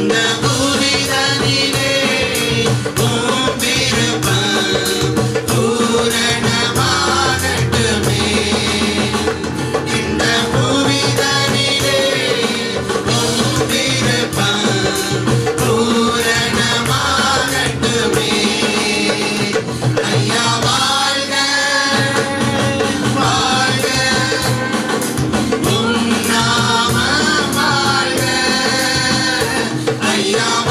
இந்த பூமிதனிலே உம் விருப்பம் பூரணமாகட்டுமே இந்த பூமிதனிலே உம் விருப்பம் பூரணமாகட்டுமே ஐயா வாழ்க வாழ்க உம் நாமம் வாழ்க ஐயா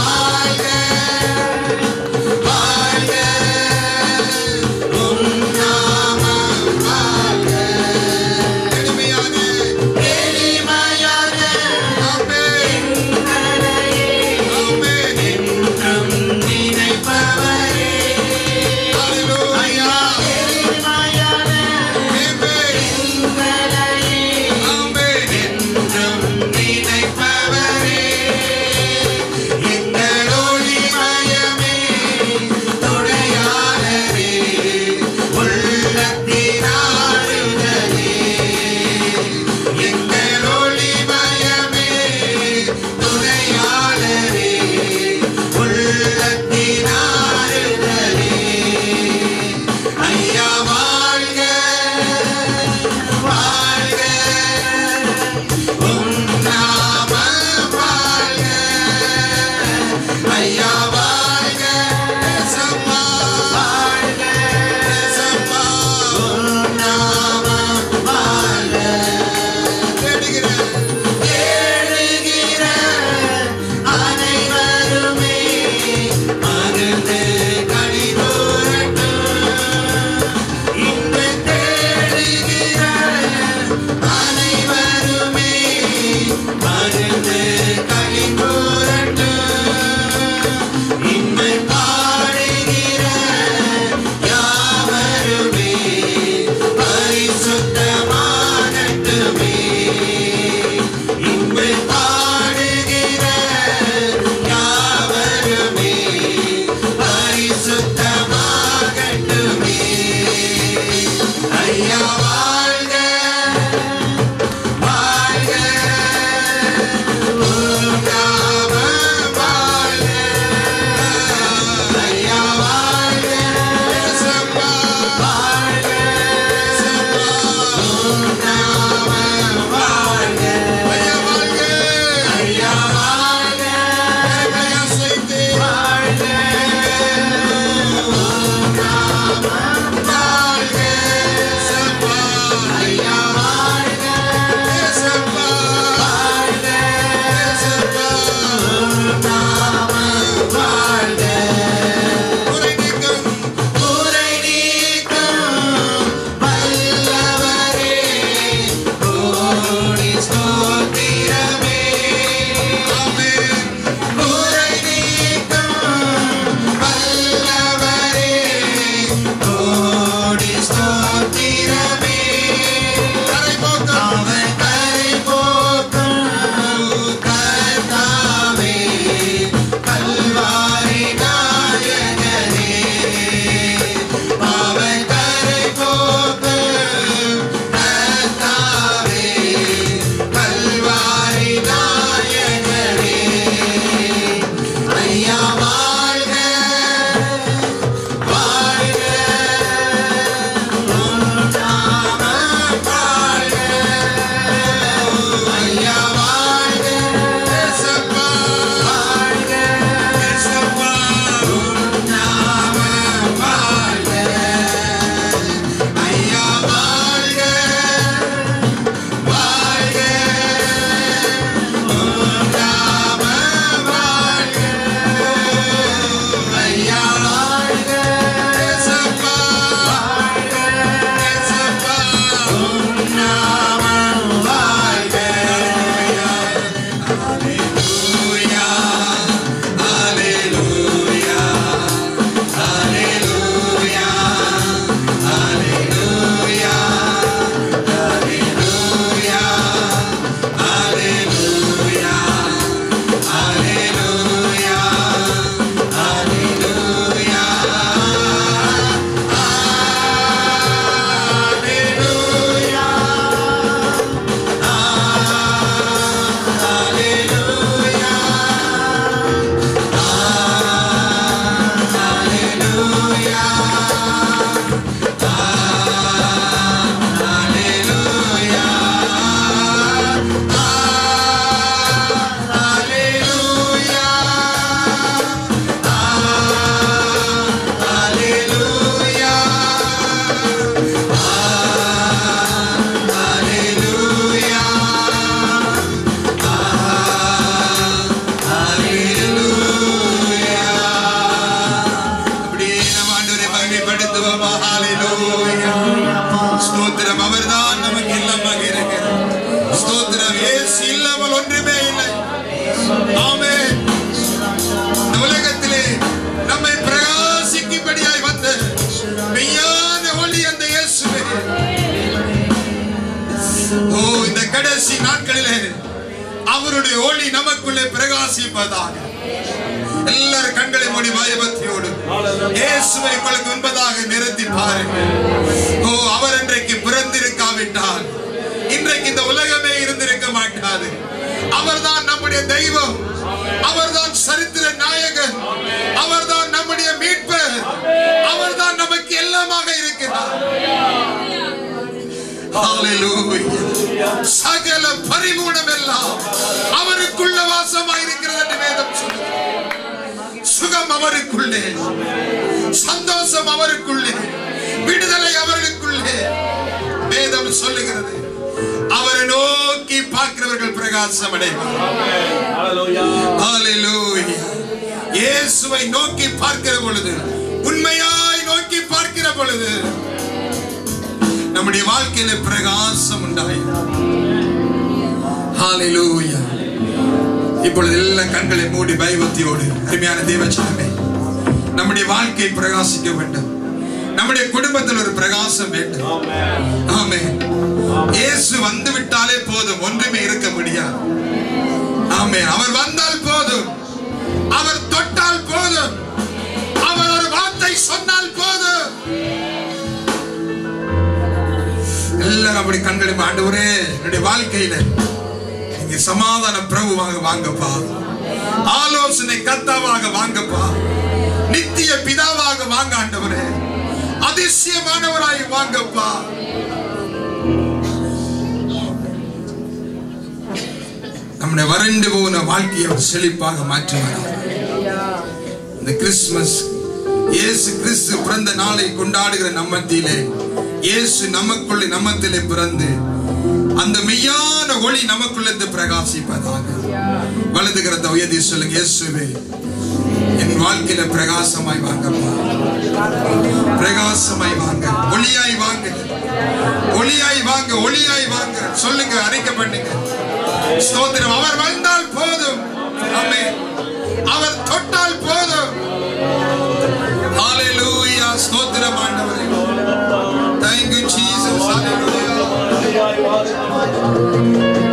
அவருக்குள்ளே பிரகாசிப்பதாக எல்லாரும் கண்களை மூடி பயபக்தியோடு இயேசுவை உங்களுக்கு முன்பதாக நிறுத்தி பாருங்கள் ஓ அவர் இன்றைக்கு பிறந்திருக்காவிட்டால் இன்றைக்கு இந்த உலகமே இருந்திருக்க மாட்டாது அவர்தான் நம்முடைய தெய்வம் அவர்தான் சரித்திர நாயகன் அவர்தான் நம்முடைய மீட்பர் அவர்தான் நமக்கு எல்லாமாக இருக்கிறார் Hallelujah. சகல பரிமூணம் எல்லாம் அவருக்குள்ள வாசமாயிருக்கிறது என்று வேதம் சொல்லுகிறது சுகம் அவருக்குள்ளே சந்தோஷம் அவருக்குள்ளே விடுதலை அவர்களுக்குள்ளே வேதம் சொல்லுகிறது அவரை நோக்கி பார்க்கிறவர்கள் பிரகாசம் அடைவார் Hallelujah. இயேசுவை நோக்கி பார்க்கிற பொழுது உண்மையாய் நோக்கி பார்க்கிற பொழுது நம்முடைய வாழ்க்கையில பிரகாசம் உண்டாயிரும் Hallelujah. இப்பொழுது எல்லா கண்களை மூடி பயபக்தியோடு அருமையான தேவச்சனமே நம்முடைய வாழ்க்கை பிரகாசிக்க வேண்டும் நம்முடைய குடும்பத்தில் ஒரு பிரகாசம் வேண்டும் ஆமே இயேசு வந்து விட்டாலே போதும் ஒன்றுமே இருக்க முடியாது ஆமே அவர் வந்தால் போதும் அவர் தொட்டால் போதும் அவர் ஒரு வார்த்தை சொன்னால் போதும் எல்லாரும் அப்படி கண்களை ஆண்டவரே என்னுடைய வாழ்க்கையில நீங்க சமாதான பிரபுவாக வாங்கப்பா ஆலோசனை கர்த்தாவாக வாங்கப்பா நித்திய பிதாவாக வாங்க ஆண்டவரே அதிசயமானவராய் வாங்கப்பா நம்முடைய வறண்டு போன வாழ்க்கையை அவர் செழிப்பாக மாற்றுவார் இந்த கிறிஸ்துமஸ் இயேசு கிறிஸ்து பிறந்த நாளை கொண்டாடுகிற நம்மத்திலே இயேசு நமக்குள்ளே நம்மத்திலே பிறந்து அந்த மெய்யான ஒளி நமக்குள்ளே பிரகாசிப்பதாக வலது கரத்தை உயர்த்தி சொல்லுங்க இயேசுவே என் வாழ்க்கையில பிரகாசமாய் வாங்கப்பா பிரகாசமாய் வாங்க ஒளியாய் வாங்க ஒளியாய் வாங்க ஒளியாய் வாங்க சொல்லுங்க அறிக்கை பண்ணுங்க ஸ்தோத்திரம் அவர் வந்தால் போதும் ஆமென் அவர் தொட்டால் போதும் ஹalleluya ஸ்தோத்திரம் ஆண்டவரே thank you jesus hallelujah